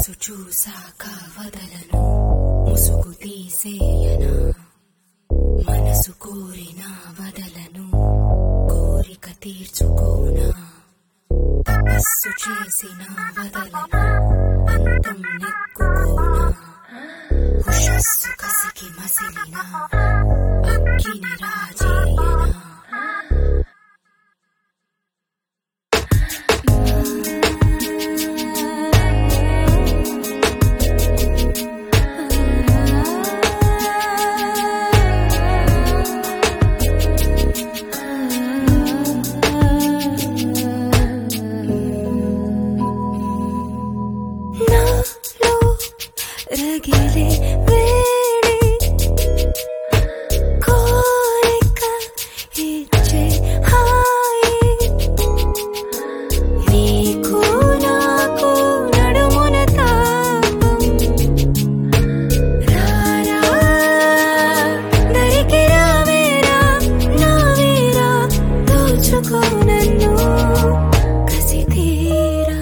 సొగసు చూసాక వదలను ముసుగు తీసేయనా మనసు కోరిన వదలను కోరిక తీర్చుకోనా తపస్సు చేసిన వదలను అంతం నెక్కుకోనా ఉషస్సు కసికి మసిలిన అగ్గిని రాజేయనా నాలో రగిలే వేడి కోరిక ఇచ్చే హాయి నీకు నాకు నడుమున తాపం రారా దరికి రావేరా నా వీరా దోచుకో నన్ను కసి తీరా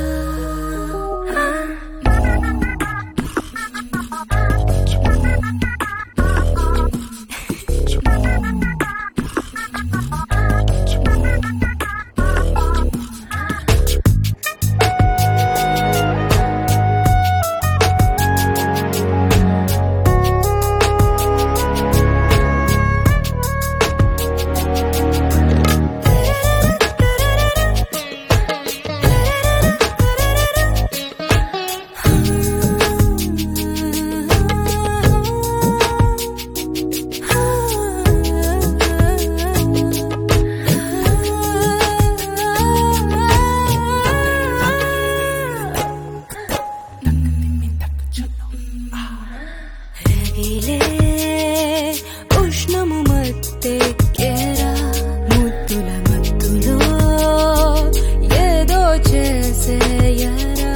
రగిలే ఉష్ణము మత్తెక్కేరా ముద్దుల మత్తులో ఏదో చేసేయరా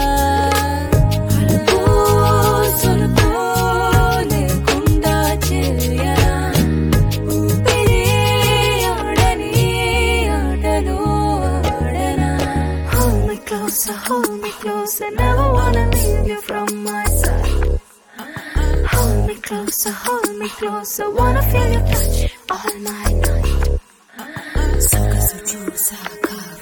అలుపు సొలుపు లేకుండా చేయరా ఊపిరి ఆడని ఆటలు ఆడనా Hold me closer, hold me closer Never wanna leave you from my side Hold me closer, hold me closer Wanna feel your touch all my night సొగసు చూసాక